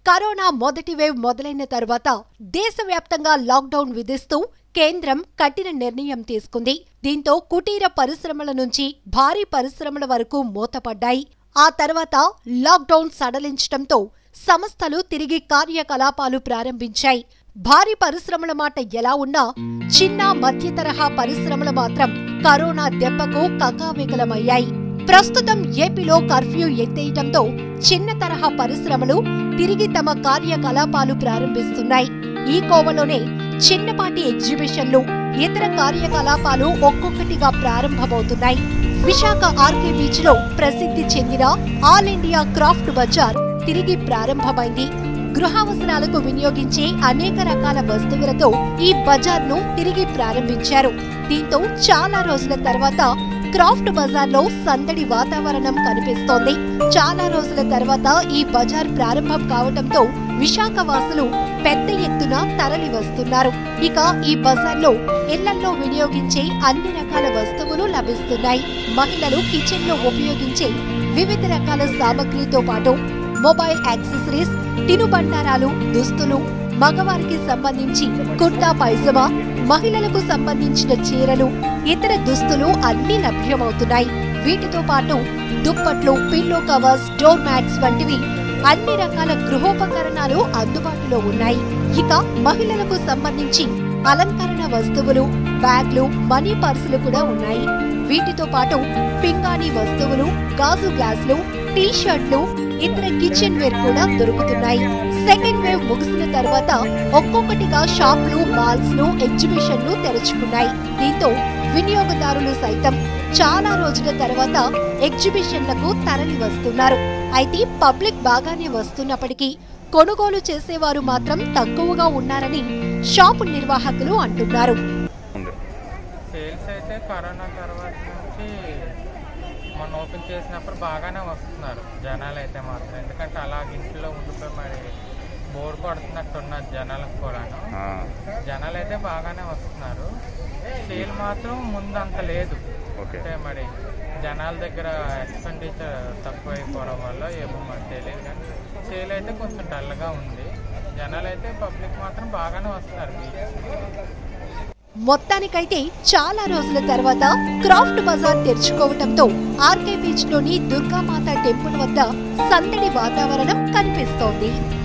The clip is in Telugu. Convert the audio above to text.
కరోనా మొదటి వేవ్ మొదలైన తర్వాత దేశవ్యాప్తంగా లాక్డౌన్ విధిస్తూ కేంద్రం కఠిన నిర్ణయం తీసుకుంది దీంతో కుటీర పరిశ్రమల నుంచి భారీ పరిశ్రమల వరకు మూతపడ్డాయి ఆ తర్వాత లాక్డౌన్ సడలించడంతో సంస్థలు తిరిగి కార్యకలాపాలు ప్రారంభించాయి భారీ పరిశ్రమల మాట ఎలా ఉన్నా చిన్న మధ్య తరహా పరిశ్రమలు మాత్రం కరోనా దెబ్బకు కకావికలమయ్యాయి ప్రస్తుతం ఏపీలో కర్ఫ్యూ ఎత్తేయటంతో చిన్న తరహా పరిశ్రమలు తిరిగి తమ కార్యకలాపాలు ప్రారంభిస్తున్నాయి ఈ కోవలోనే చిన్నపాటి ఎగ్జిబిషన్లు ఇతర కార్యకలాపాలు ఒక్కొక్కటిగా ప్రారంభమవుతున్నాయి విశాఖ ఆర్కే బీచ్ లో ప్రసిద్ధి చెందిన ఆల్ ఇండియా క్రాఫ్ట్ బజార్ తిరిగి ప్రారంభమైంది గృహావసరాలకు వినియోగించే అనేక రకాల వస్తువులతో ఈ బజార్ ను తిరిగి ప్రారంభించారు దీంతో చాలా రోజుల తర్వాత క్రాఫ్ట్ బజార్ లో సందడి వాతావరణం కనిపిస్తోంది చాలా రోజుల తర్వాత ఈ బజార్ ప్రారంభం కావడంతో విశాఖ వాసులు పెద్ద ఎత్తున తరలి వస్తున్నారు ఇక ఈ బజార్ లో ఇళ్లలో వినియోగించే అన్ని రకాల వస్తువులు లభిస్తున్నాయి మహిళలు కిచెన్ లో ఉపయోగించే వివిధ రకాల సామగ్రితో పాటు మొబైల్ యాక్సెసరీస్ తినుబండారాలు దుస్తులు మగవారికి సంబంధించి కుర్తా పైజమా మహిళలకు సంబంధించిన చీరలు ఇతర దుస్తులు అన్ని లభ్యమవుతున్నాయి వీటితో పాటు దుప్పట్లు పిల్లో కవర్స్ డోర్ మ్యాట్స్ వంటివి అన్ని రకాల గృహోపకరణాలు అందుబాటులో ఉన్నాయి ఇక మహిళలకు సంబంధించి అలంకరణ వస్తువులు బ్యాగ్లు మనీ పర్సులు కూడా ఉన్నాయి వీటితో పాటు పింగాణి వస్తువులు గాజు గ్లాసులు టీ షర్ట్లు ఇతర కిచెన్ వేర్ కూడా దొరుకుతున్నాయి సెకండ్ వేవ్ ముగిసిన తర్వాత ఒక్కొక్కటిగా షాపులు మాల్స్ ను ఎగ్జిబిషన్లు తెరుచుకున్నాయి దీంతో వినియోగదారులు సైతం చాలా రోజుల తర్వాత ఎగ్జిబిషన్లకు తరలి వస్తున్నారు అయితే పబ్లిక్ బాగానే వస్తున్నప్పటికీ కొనుగోలు చేసేవారు మాత్రం తక్కువగా ఉన్నారని షాపు నిర్వాహకులు అంటున్నారు ఉంది సేల్స్ అయితే కరోనా తర్వాత నుంచి మొన్న ఓపెన్ చేసినప్పుడు బాగానే వస్తున్నారు జనాలు అయితే మాత్రం ఎందుకంటే అలాగ ఇంట్లో ఉండిపోయి మరి బోర్ కొడుతున్నట్టున్నారు జనాలకు కూడాను ఆ, జనాలు అయితే బాగానే వస్తున్నారు సేల్ మాత్రం ముందు అంత లేదు ఓకే అంటే మరి జనాల దగ్గర ఎక్స్పెండిచర్ తక్కువ అయిపోవడం వల్ల ఏమో మరి తెలియదు కానీ సేల్ అయితే కొంచెం డల్గా ఉంది జనాలు అయితే పబ్లిక్ మాత్రం బాగానే వస్తున్నారు బీచ్కి మొత్తానికైతే చాలా రోజుల తర్వాత క్రాఫ్ట్ బజార్ తెరుచుకోవటంతో ఆర్కే బీచ్ లోని దుర్గామాత టెంపుల్ వద్ద సందడి వాతావరణం కనిపిస్తోంది